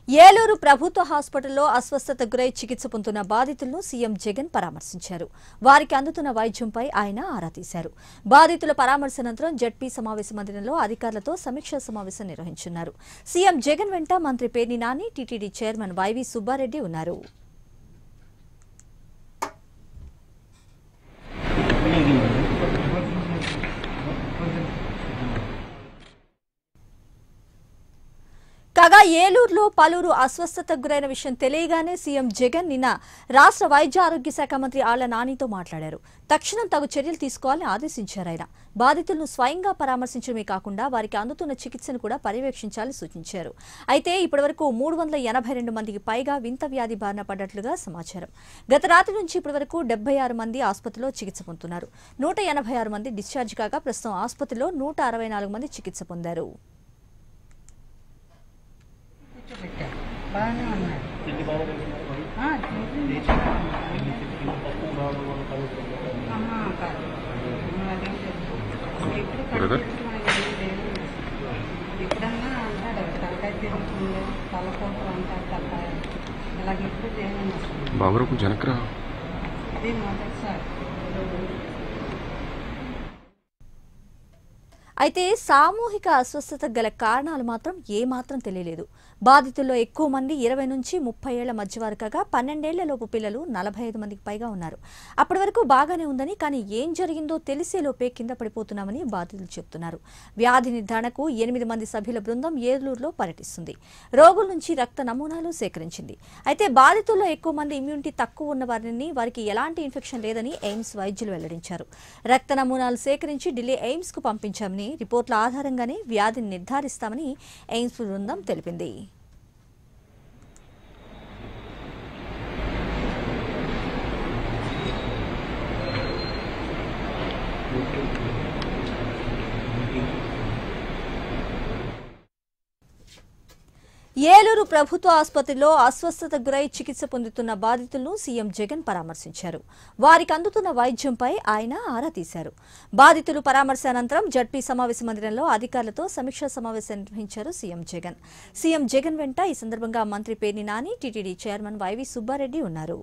ఏలూరు ప్రభుత్వ హాస్పిటల్లో అస్వస్థతకు గురై చికిత్స పొందుతున్న బాధితులను సీఎం జగన్ పరామర్శించారు వారికి అందుతున్న వైద్యంపై ఆయన ఆరా తీశారు బాధితుల పరామర్శ అనంతరం జడ్పీ సమావేశ మందిరంలో అధికారులతో సమీక్షా సమావేశం నిర్వహించున్నారు సీఎం జగన్ వెంట మంత్రి Perni Nani TTD chairman Y V Subba Reddy ఉన్నారు కాగా ఏలూరులో పలువురు అస్వస్థతకు గురైన విషయం తెలియగానే సీఎం జగన్ నిన్న రాష్ట్ర వైద్య ఆరోగ్య శాఖ మంత్రి ఆళ్ల నానితో మాట్లాడారు తక్షణం తగు చర్యలు తీసుకోవాలని ఆదేశించారు ఆయన బాధితులను స్వయంగా పరామర్శించడమే కాకుండా వారికి అందుతున్న చికిత్సను కూడా పర్యవేక్షించాలని సూచించారు అయితే ఇప్పటివరకు మూడు వందల ఎనభై రెండు మందికి పైగా వింత వ్యాధి బారిన పడ్డట్లుగా సమాచారం గత రాత్రి నుంచి ఇప్పటివరకు డెబ్బై ఆరు మంది ఆసుపత్రిలో చికిత్స పొందుతున్నారు నూట ఎనభై ఆరు మంది డిశ్చార్జ్ కాగా ప్రస్తుతం ఆసుపత్రిలో నూట అరవై నాలుగు మంది చికిత్స పొందారు కూర్చోబెట్టా బాగానే ఉన్నాడు ఆ, చూసి ఆహా, కాదు. అదేం లేదు. ఎప్పుడు కనిపించడం అనేది ఏం లేదు. ఎప్పుడన్నా అంటాడు తలకాయ తిరుగుతుంది తలపోటు అంటాడు తప్ప ఇలాగ ఎప్పుడు చేయమని అసలు బాబురావు కొంచెం వెనక్రా ఇది మొదటిసారి అయితే సామూహిక అస్వస్థత గల కారణాలు మాత్రం ఏమాత్రం తెలియలేదు బాధితుల్లో ఎక్కువ మంది ఇరవై నుంచి ముప్పై ఏళ్ల మధ్య వారు కాగా పన్నెండేళ్ల లోపు పిల్లలు నలభై ఐదు మందికి పైగా ఉన్నారు అప్పటి వరకు బాగానే ఉందని కానీ ఏం జరిగిందో తెలిసేలోపే కింద పడిపోతున్నామని బాధితులు చెప్తున్నారు వ్యాధి నిర్ధారణకు ఎనిమిది మంది సభ్యుల బృందం ఏలూరులో పర్యటిస్తుంది రోగుల నుంచి రక్త నమూనాలు సేకరించింది అయితే బాధితుల్లో ఎక్కువ మంది ఇమ్యూనిటీ తక్కువ ఉన్న వారిని వారికి ఎలాంటి ఇన్ఫెక్షన్ లేదని ఎయిమ్స్ వైద్యులు వెల్లడించారు రక్త నమూనాలు సేకరించి ఢిల్లీ ఎయిమ్స్ కు పంపించామని రిపోర్ట్ల ఆధారంగానే వ్యాధిని నిర్ధారిస్తామని ఎయిమ్స్ బృందం తెలిపింది ఏలూరు ప్రభుత్వ ఆసుపత్రిలో అస్వస్థతకు గురై చికిత్స పొందుతున్న బాధితులను సీఎం జగన్ పరామర్శించారు వారికి అందుతున్న వైద్యంపై ఆయన ఆరా తీశారు బాధితులు పరామర్శ అనంతరం జడ్పీ సమావేశ మందిరంలో అధికారులతో సమీక్షా సమావేశం నిర్వహించారు సీఎం జగన్ సీఎం జగన్ వెంట ఈ సందర్భంగా మంత్రి Perni Nani TTD chairman Y V Subba Reddy ఉన్నారు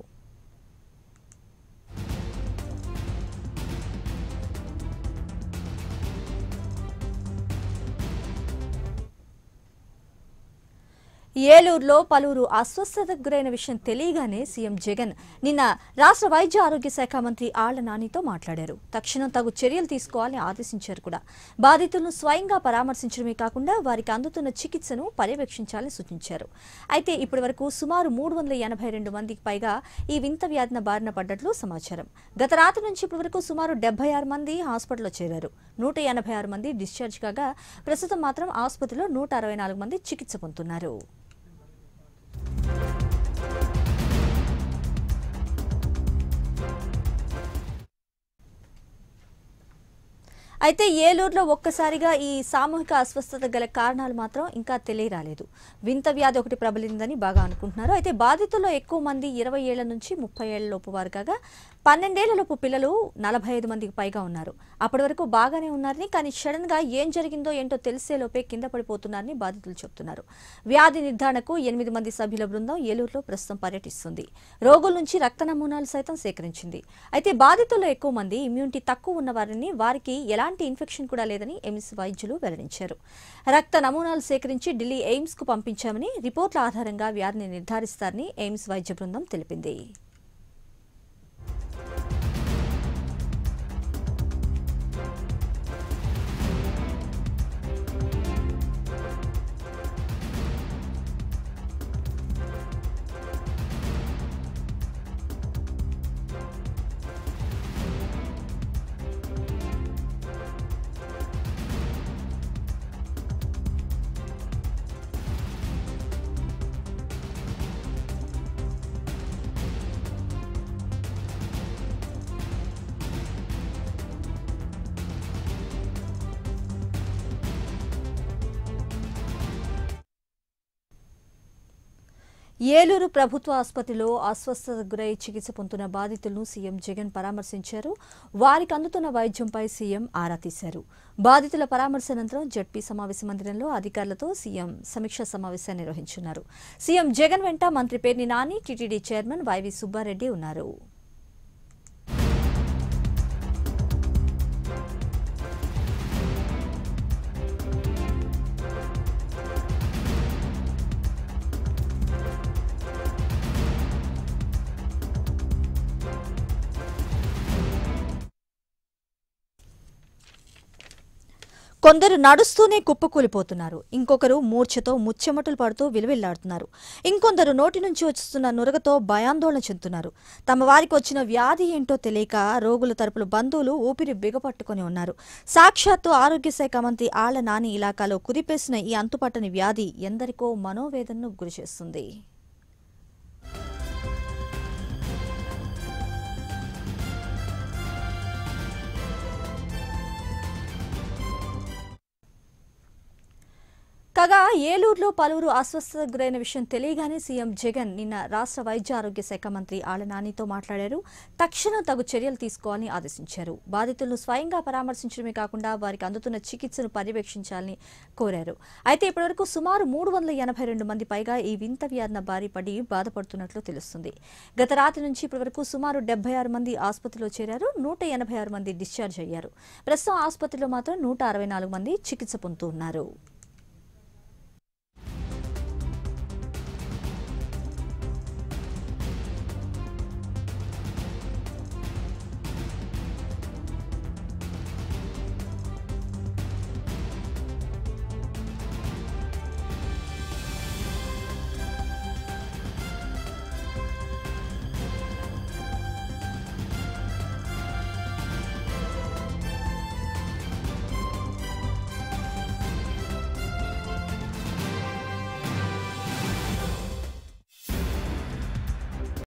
ఏలూరులో పలువురు అస్వస్థతకు గురైన విషయం తెలియగానే సీఎం జగన్ నిన్న రాష్ట్ర వైద్య ఆరోగ్య శాఖ మంత్రి ఆళ్ల నానితో మాట్లాడారు తక్షణం తగు చర్యలు తీసుకోవాలని ఆదేశించారు కూడా బాధితులను స్వయంగా పరామర్శించడమే కాకుండా వారికి అందుతున్న చికిత్సను పర్యవేక్షించాలని సూచించారు అయితే ఇప్పటివరకు సుమారు మూడు వందల ఎనభై రెండు మందికి పైగా ఈ వింత వ్యాధిన బారిన పడ్డట్లు సమాచారం గత రాత్రి నుంచి ఇప్పటివరకు సుమారు డెబ్బై ఆరు మంది హాస్పిటల్లో చేరారు నూట ఎనభై ఆరు మంది డిశ్చార్జ్ కాగా ప్రస్తుతం మాత్రం ఆసుపత్రిలో నూట అరవై నాలుగు మంది చికిత్స పొందుతున్నారు అయితే ఏలూరులో ఒక్కసారిగా ఈ సామూహిక అస్వస్థత గల కారణాలు మాత్రం ఇంకా తెలియరాలేదు వింత వ్యాధి ఒకటి ప్రబలిందని బాగా అనుకుంటున్నారు అయితే బాధితుల్లో ఎక్కువ మంది ఇరవై ఏళ్ల నుంచి ముప్పై ఏళ్ల లోపు వారు కాగా పన్నెండేళ్ల లోపు పిల్లలు నలభై ఐదు మందికి పైగా ఉన్నారు అప్పటి వరకు బాగానే ఉన్నారని కానీ సడన్ గా ఏం జరిగిందో ఏంటో తెలిసేలోపే కింద పడిపోతున్నారని బాధితులు చెబుతున్నారు వ్యాధి నిర్ధారణకు ఎనిమిది మంది సభ్యుల బృందం ఏలూరులో ప్రస్తుతం పర్యటిస్తుంది రోగుల నుంచి రక్త నమూనాలు సైతం సేకరించింది అయితే బాధితుల్లో ఎక్కువ మంది ఇమ్యూనిటీ తక్కువ ఉన్న వారిని వారికి ఎలాంటి ఇన్ఫెక్షన్ కూడా లేదని ఎయిమ్స్ వైద్యులు వెల్లడించారు రక్త నమూనాలు సేకరించి ఢిల్లీ ఎయిమ్స్ కు పంపించామని రిపోర్ట్ల ఆధారంగా వ్యాధిని నిర్ధారిస్తారని ఎయిమ్స్ వైద్య బృందం తెలిపింది ఏలూరు ప్రభుత్వ ఆసుపత్రిలో అస్వస్థతకు గురై చికిత్స పొందుతున్న బాధితులను సీఎం జగన్ పరామర్శించారు వారికి అందుతున్న వైద్యంపై సీఎం ఆరా తీశారు బాధితుల పరామర్శ అనంతరం జడ్పీ సమావేశ మందిరంలో అధికారులతో సీఎం సమీక్షా సమావేశాన్ని నిర్వహించున్నారు సీఎం జగన్ వెంట మంత్రి Perni Nani TTD chairman Y V Subba Reddy ఉన్నారు కొందరు నడుస్తూనే కుప్పకూలిపోతున్నారు ఇంకొకరు మూర్ఛతో ముచ్చెమటలు పడుతూ విలువిల్లాడుతున్నారు ఇంకొందరు నోటి నుంచి వస్తున్న నురగతో భయాందోళన చెందుతున్నారు తమ వారికి వచ్చిన వ్యాధి ఏంటో తెలియక రోగుల తరపుల బంధువులు ఊపిరి బిగపట్టుకొని ఉన్నారు సాక్షాత్తు ఆరోగ్య శాఖ మంత్రి ఆళ్ల నాని ఇలాకాలో కుదిపేసిన ఈ అంతుపట్టని వ్యాధి ఎందరికో మనోవేదనను గురిచేస్తుంది కాగా ఏలూరులో పలువురు అస్వస్థతకు గురైన విషయం తెలియగానే సీఎం జగన్ నిన్న రాష్ట్ర వైద్య ఆరోగ్య శాఖ మంత్రి ఆళ్ల నానితో మాట్లాడారు తక్షణం తగు చర్యలు తీసుకోవాలని ఆదేశించారు బాధితులను స్వయంగా పరామర్శించడమే కాకుండా వారికి అందుతున్న చికిత్సను పర్యవేక్షించాలని కోరారు అయితే ఇప్పటివరకు సుమారు మూడు వందల ఎనభై రెండు మంది పైగా ఈ వింత వ్యాధిన బారి పడి బాధపడుతున్నట్లు తెలుస్తుంది గత రాత్రి నుంచి ఇప్పటివరకు సుమారు డెబ్బై ఆరు మంది ఆసుపత్రిలో చేరారు నూట ఎనభై ఆరు మంది డిశ్చార్జ్ అయ్యారు ప్రస్తుతం ఆసుపత్రిలో మాత్రం నూట అరవై నాలుగు మంది చికిత్స పొందుతూ ఉన్నారు